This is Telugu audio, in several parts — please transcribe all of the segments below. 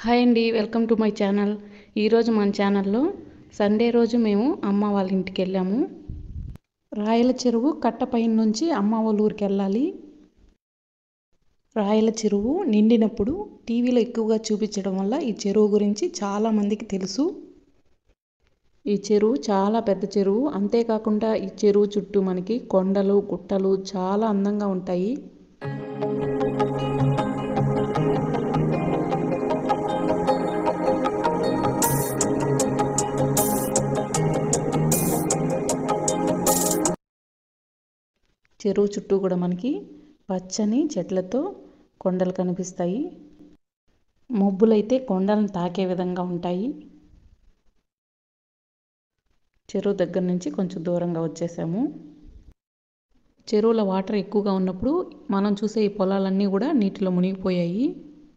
హాయ్ అండి వెల్కమ్ టు మై ఛానల్ ఈరోజు మన ఛానల్లో సండే రోజు మేము అమ్మ వాళ్ళ ఇంటికి వెళ్ళాము రాయల చెరువు కట్టపైన నుంచి అమ్మ వాళ్ళ ఊరికి వెళ్ళాలి రాయల చెరువు నిండినప్పుడు టీవీలో ఎక్కువగా చూపించడం వల్ల ఈ చెరువు గురించి చాలామందికి తెలుసు ఈ చెరువు చాలా పెద్ద చెరువు అంతేకాకుండా ఈ చెరువు చుట్టూ మనకి కొండలు గుట్టలు చాలా అందంగా ఉంటాయి చెరువు చుట్టూ కూడా మనకి పచ్చని చెట్లతో కొండలు కనిపిస్తాయి మబ్బులైతే కొండలను తాకే విధంగా ఉంటాయి చెరువు దగ్గర నుంచి కొంచెం దూరంగా వచ్చేసాము చెరువుల వాటర్ ఎక్కువగా ఉన్నప్పుడు మనం చూసే ఈ పొలాలన్నీ కూడా నీటిలో మునిగిపోయాయి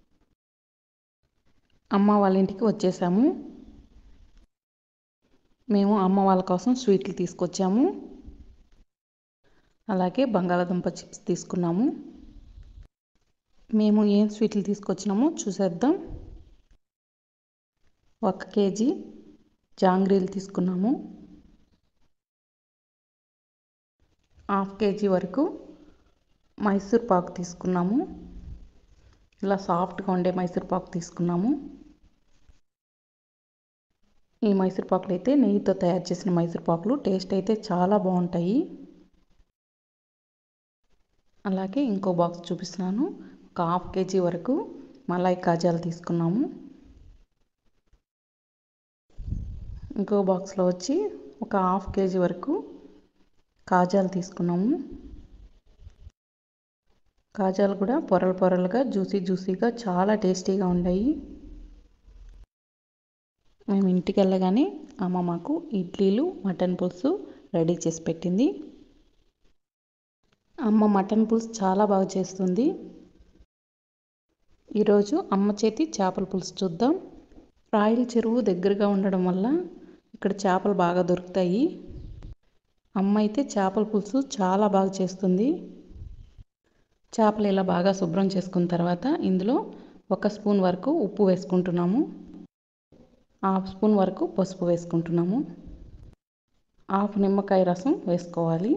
అమ్మ వాళ్ళ ఇంటికి వచ్చేసాము మేము అమ్మ వాళ్ళ కోసం స్వీట్లు తీసుకొచ్చాము అలాగే బంగాళాదుంప చిప్స్ తీసుకున్నాము మేము ఏం స్వీట్లు తీసుకొచ్చినామో చూసేద్దాం ఒక కేజీ జాంగ్రీలు తీసుకున్నాము హాఫ్ కేజీ వరకు మైసూర్ పాకు తీసుకున్నాము ఇలా సాఫ్ట్గా ఉండే మైసూర్ పాకు తీసుకున్నాము ఈ మైసూర్ పాకులు అయితే నెయ్యితో తయారు చేసిన మైసూర్ పాకులు టేస్ట్ అయితే చాలా బాగుంటాయి అలాగే ఇంకో బాక్స్ చూపిస్తున్నాను ఒక హాఫ్ కేజీ వరకు మలాయి కాజాలు తీసుకున్నాము ఇంకో బాక్స్లో వచ్చి ఒక హాఫ్ కేజీ వరకు కాజాలు తీసుకున్నాము కాజాలు కూడా పొరలు పొరలుగా జ్యూసీ జ్యూసీగా చాలా టేస్టీగా ఉన్నాయి మేము ఇంటికి వెళ్ళగానే అమ్మ మాకు ఇడ్లీలు మటన్ పులుసు రెడీ చేసి పెట్టింది అమ్మ మటన్ పులుసు చాలా బాగా చేస్తుంది ఈరోజు అమ్మ చేతి చేపల పులుసు చూద్దాం రాయల చెరువు దగ్గరగా ఉండడం వల్ల ఇక్కడ చేపలు బాగా దొరుకుతాయి అమ్మ అయితే చేపల పులుసు చాలా బాగా చేస్తుంది చేపలు ఇలా బాగా శుభ్రం చేసుకున్న తర్వాత ఇందులో ఒక స్పూన్ వరకు ఉప్పు వేసుకుంటున్నాము హాఫ్ స్పూన్ వరకు పసుపు వేసుకుంటున్నాము హాఫ్ నిమ్మకాయ రసం వేసుకోవాలి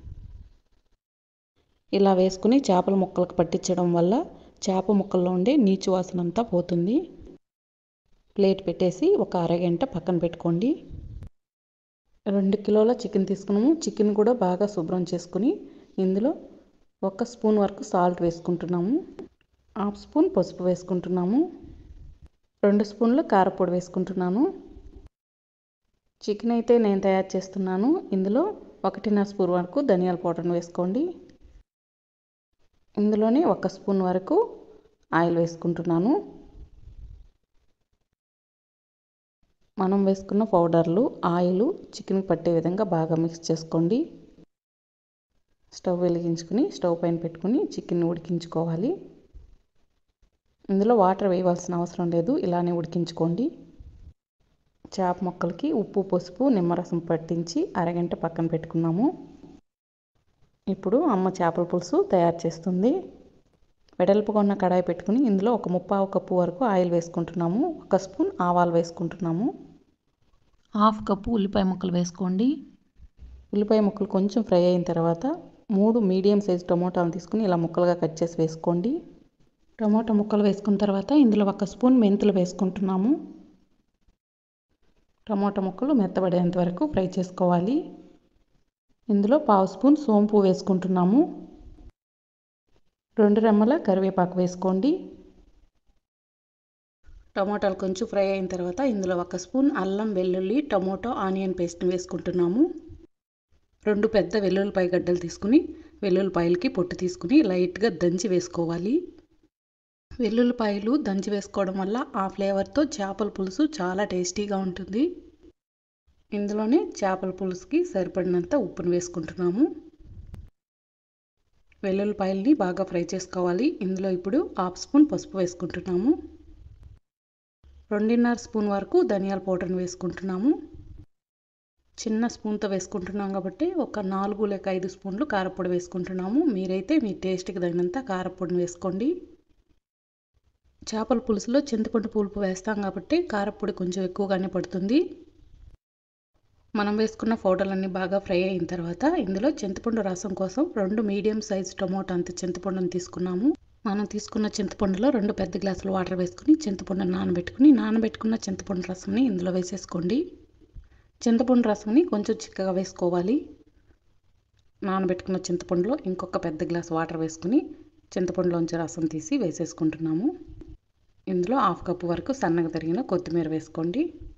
ఇలా వేసుకుని చేపల ముక్కలకు పట్టించడం వల్ల చేప ముక్కల్లో ఉండే నీచు వాసన అంతా పోతుంది ప్లేట్ పెట్టేసి ఒక అరగంట పక్కన పెట్టుకోండి రెండు కిలోల చికెన్ తీసుకున్నాము చికెన్ కూడా బాగా శుభ్రం చేసుకుని ఇందులో ఒక స్పూన్ వరకు సాల్ట్ వేసుకుంటున్నాము హాఫ్ స్పూన్ పసుపు వేసుకుంటున్నాము రెండు స్పూన్లు కారపొడి వేసుకుంటున్నాను చికెన్ అయితే నేను తయారు చేస్తున్నాను ఇందులో ఒకటిన్నర స్పూన్ వరకు ధనియాల పౌడర్ని వేసుకోండి ఇందులోనే ఒక స్పూన్ వరకు ఆయిల్ వేసుకుంటున్నాను మనం వేసుకున్న పౌడర్లు ఆయిల్ చికెన్ పట్టే విధంగా బాగా మిక్స్ చేసుకోండి స్టవ్ వెలిగించుకుని స్టవ్ పైన పెట్టుకుని చికెన్ ఉడికించుకోవాలి ఇందులో వాటర్ వేయవలసిన అవసరం లేదు ఇలానే ఉడికించుకోండి చేప ముక్కలకి ఉప్పు పసుపు నిమ్మరసం పట్టించి అరగంట పక్కన పెట్టుకున్నాము ఇప్పుడు అమ్మ చేపల పులుసు తయారు చేస్తుంది వెడల్పుగా ఉన్న కడాయి పెట్టుకుని ఇందులో ఒక ముప్పావు కప్పు వరకు ఆయిల్ వేసుకుంటున్నాము ఒక స్పూన్ ఆవాలు వేసుకుంటున్నాము హాఫ్ కప్పు ఉల్లిపాయ ముక్కలు వేసుకోండి ఉల్లిపాయ ముక్కలు కొంచెం ఫ్రై అయిన తర్వాత మూడు మీడియం సైజ్ టమోటాలు తీసుకుని ఇలా ముక్కలుగా కట్ చేసి వేసుకోండి టమోటా ముక్కలు వేసుకున్న తర్వాత ఇందులో ఒక స్పూన్ మెంతులు వేసుకుంటున్నాము టమోటా ముక్కలు మెత్తబడేంత వరకు ఫ్రై చేసుకోవాలి ఇందులో పావు స్పూన్ సోంపు వేసుకుంటున్నాము రెండు రెమ్మల కరివేపాకు వేసుకోండి టమోటాలు కొంచెం ఫ్రై అయిన తర్వాత ఇందులో ఒక స్పూన్ అల్లం వెల్లుల్లి టమోటో ఆనియన్ పేస్ట్ వేసుకుంటున్నాము రెండు పెద్ద వెల్లుల్లిపాయ గడ్డలు తీసుకుని వెల్లుల్లిపాయలకి పొట్టు తీసుకుని లైట్గా దంచి వేసుకోవాలి వెల్లుల్లిపాయలు దంచి వేసుకోవడం వల్ల ఆ ఫ్లేవర్తో చేపల పులుసు చాలా టేస్టీగా ఉంటుంది ఇందులోనే చేపల పులుసుకి సరిపడినంత ఉప్పును వేసుకుంటున్నాము వెల్లుల్లిపాయల్ని బాగా ఫ్రై చేసుకోవాలి ఇందులో ఇప్పుడు హాఫ్ స్పూన్ పసుపు వేసుకుంటున్నాము రెండున్నర స్పూన్ వరకు ధనియాల పౌడర్ని వేసుకుంటున్నాము చిన్న స్పూన్తో వేసుకుంటున్నాం కాబట్టి ఒక నాలుగు లేక ఐదు స్పూన్లు కారపొడి వేసుకుంటున్నాము మీరైతే మీ టేస్ట్కి తగినంత కారపొడిని వేసుకోండి చేపల పులుసులో చింతపండు పులుపు వేస్తాం కాబట్టి కారపొడి కొంచెం ఎక్కువగానే పడుతుంది మనం వేసుకున్న ఫోటోలన్నీ బాగా ఫ్రై అయిన తర్వాత ఇందులో చింతపండు రసం కోసం రెండు మీడియం సైజ్ టొమాటో అంత చింతపండుని తీసుకున్నాము మనం తీసుకున్న చింతపండులో రెండు పెద్ద గ్లాసులు వాటర్ వేసుకుని చింతపండుని నానబెట్టుకుని నానబెట్టుకున్న చింతపండు రసంని ఇందులో వేసేసుకోండి చింతపండు రసంని కొంచెం చిక్కగా వేసుకోవాలి నానబెట్టుకున్న చింతపండులో ఇంకొక పెద్ద గ్లాస్ వాటర్ వేసుకుని చింతపండులోంచి రసం తీసి వేసేసుకుంటున్నాము ఇందులో హాఫ్ కప్పు వరకు సన్నగా తరిగిన కొత్తిమీర వేసుకోండి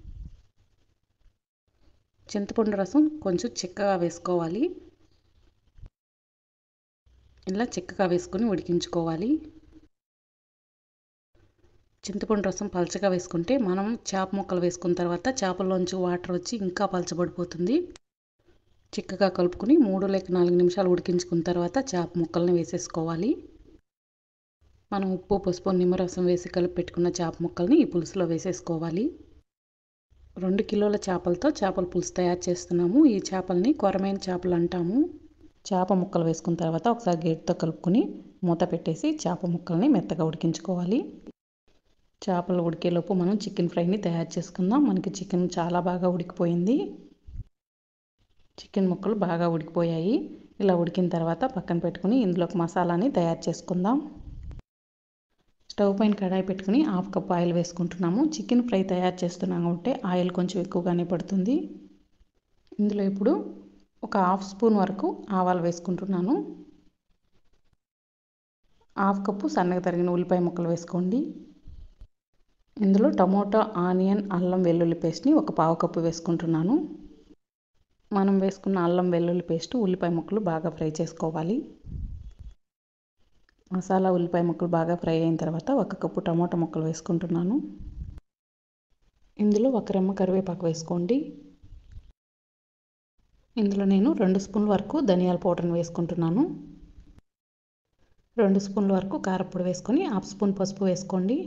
చింతపండు రసం కొంచెం చిక్కగా వేసుకోవాలి ఇలా చిక్కగా వేసుకొని ఉడికించుకోవాలి చింతపండు రసం పలచగా వేసుకుంటే మనం చేప ముక్కలు వేసుకున్న తర్వాత చేపల్లోంచి వాటర్ వచ్చి ఇంకా పలచబడిపోతుంది చిక్కగా కలుపుకొని మూడు లేక నాలుగు నిమిషాలు ఉడికించుకున్న తర్వాత చేప ముక్కల్ని వేసేసుకోవాలి మనం ఉప్పు పసుపు నిమ్మరసం వేసి కలిపి పెట్టుకున్న చేప ముక్కల్ని ఈ పులుసులో వేసేసుకోవాలి రెండు కిలోల చేపలతో చేపల పులుసు తయారు చేస్తున్నాము ఈ చేపల్ని కొరమైన చేపలు అంటాము చేప ముక్కలు వేసుకున్న తర్వాత ఒకసారి గేట్తో కలుపుకొని మూత పెట్టేసి చేప ముక్కల్ని మెత్తగా ఉడికించుకోవాలి చేపలు ఉడికేలోపు మనం చికెన్ ఫ్రైని తయారు చేసుకుందాం మనకి చికెన్ చాలా బాగా ఉడికిపోయింది చికెన్ ముక్కలు బాగా ఉడికిపోయాయి ఇలా ఉడికిన తర్వాత పక్కన పెట్టుకుని ఇందులోకి మసాలాని తయారు చేసుకుందాం స్టవ్ పైన కడాయి పెట్టుకుని హాఫ్ కప్ ఆయిల్ వేసుకుంటున్నాము చికెన్ ఫ్రై తయారు చేస్తున్నాం కాబట్టి ఆయిల్ కొంచెం ఎక్కువగానే పడుతుంది ఇందులో ఇప్పుడు ఒక హాఫ్ స్పూన్ వరకు ఆవాలు వేసుకుంటున్నాను హాఫ్ కప్పు సన్నగా తరిగిన ఉల్లిపాయ ముక్కలు వేసుకోండి ఇందులో టమోటా ఆనియన్ అల్లం వెల్లుల్లి పేస్ట్ని ఒక పావు కప్పు వేసుకుంటున్నాను మనం వేసుకున్న అల్లం వెల్లుల్లి పేస్ట్ ఉల్లిపాయ ముక్కలు బాగా ఫ్రై చేసుకోవాలి మసాలా ఉల్లిపాయ ముక్కలు బాగా ఫ్రై అయిన తర్వాత ఒక కప్పు టమోటా ముక్కలు వేసుకుంటున్నాను ఇందులో ఒక రెమ్మ కరివేపాకు వేసుకోండి ఇందులో నేను రెండు స్పూన్ల వరకు ధనియాల పౌడర్ని వేసుకుంటున్నాను రెండు స్పూన్ల వరకు కారపొడి వేసుకొని హాఫ్ స్పూన్ పసుపు వేసుకోండి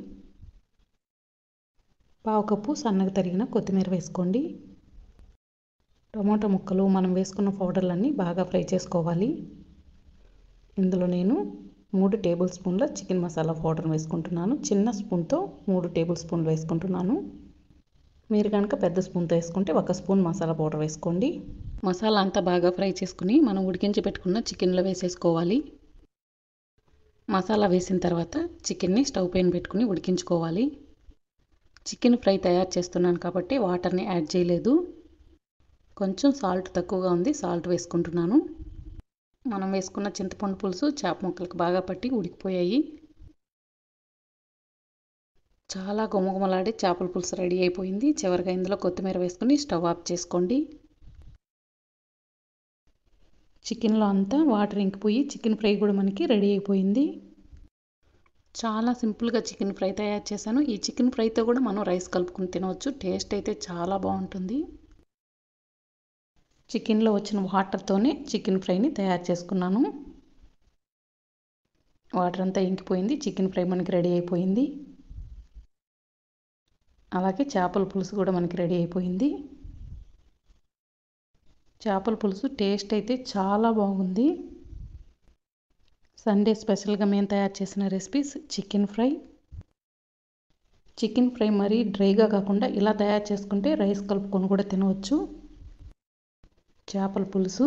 పావు కప్పు సన్నగా తరిగిన కొత్తిమీర వేసుకోండి టమాటా ముక్కలు మనం వేసుకున్న పౌడర్లన్నీ బాగా ఫ్రై చేసుకోవాలి ఇందులో నేను మూడు టేబుల్ స్పూన్ల చికెన్ మసాలా పౌడర్ వేసుకుంటున్నాను చిన్న స్పూన్తో మూడు టేబుల్ స్పూన్లు వేసుకుంటున్నాను మీరు కనుక పెద్ద స్పూన్తో వేసుకుంటే ఒక స్పూన్ మసాలా పౌడర్ వేసుకోండి మసాలా అంతా బాగా ఫ్రై చేసుకుని మనం ఉడికించి పెట్టుకున్న చికెన్లో వేసేసుకోవాలి మసాలా వేసిన తర్వాత చికెన్ని స్టవ్ పైన పెట్టుకుని ఉడికించుకోవాలి చికెన్ ఫ్రై తయారు చేస్తున్నాను కాబట్టి వాటర్ని యాడ్ చేయలేదు కొంచెం సాల్ట్ తక్కువగా ఉంది సాల్ట్ వేసుకుంటున్నాను మనం వేసుకున్న చింతపండు పులుసు చేప ముక్కలకు బాగా పట్టి ఉడికిపోయాయి చాలా గుమగుమలాడే చేపల పులుసు రెడీ అయిపోయింది చివరిగా ఇందులో కొత్తిమీర వేసుకుని స్టవ్ ఆఫ్ చేసుకోండి చికెన్లో అంతా వాటర్ ఇంకిపోయి చికెన్ ఫ్రై కూడా మనకి రెడీ అయిపోయింది చాలా సింపుల్గా చికెన్ ఫ్రై తయారు చేశాను ఈ చికెన్ ఫ్రైతో కూడా మనం రైస్ కలుపుకుని తినవచ్చు టేస్ట్ అయితే చాలా బాగుంటుంది చికెన్లో వచ్చిన వాటర్తోనే చికెన్ ఫ్రైని తయారు చేసుకున్నాను వాటర్ అంతా ఇంకిపోయింది చికెన్ ఫ్రై మనకి రెడీ అయిపోయింది అలాగే చేపల పులుసు కూడా మనకి రెడీ అయిపోయింది చేపల పులుసు టేస్ట్ అయితే చాలా బాగుంది సండే స్పెషల్గా మేము తయారు చేసిన recipes chicken fry chicken fry మరీ డ్రైగా కాకుండా ఇలా తయారు చేసుకుంటే రైస్ కలుపుకొని కూడా తినవచ్చు చేపల పులుసు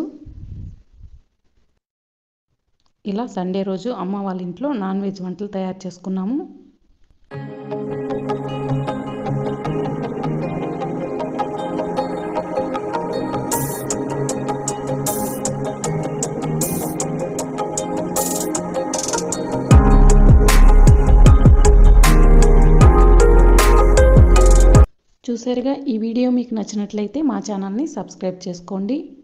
ఇలా సండే రోజు అమ్మ వాళ్ళ ఇంట్లో నాన్ వెజ్ వంటలు తయారు చేసుకున్నాము చూసారుగా ఈ వీడియో మీకు నచ్చినట్లయితే మా ఛానల్ని సబ్స్క్రైబ్ చేసుకోండి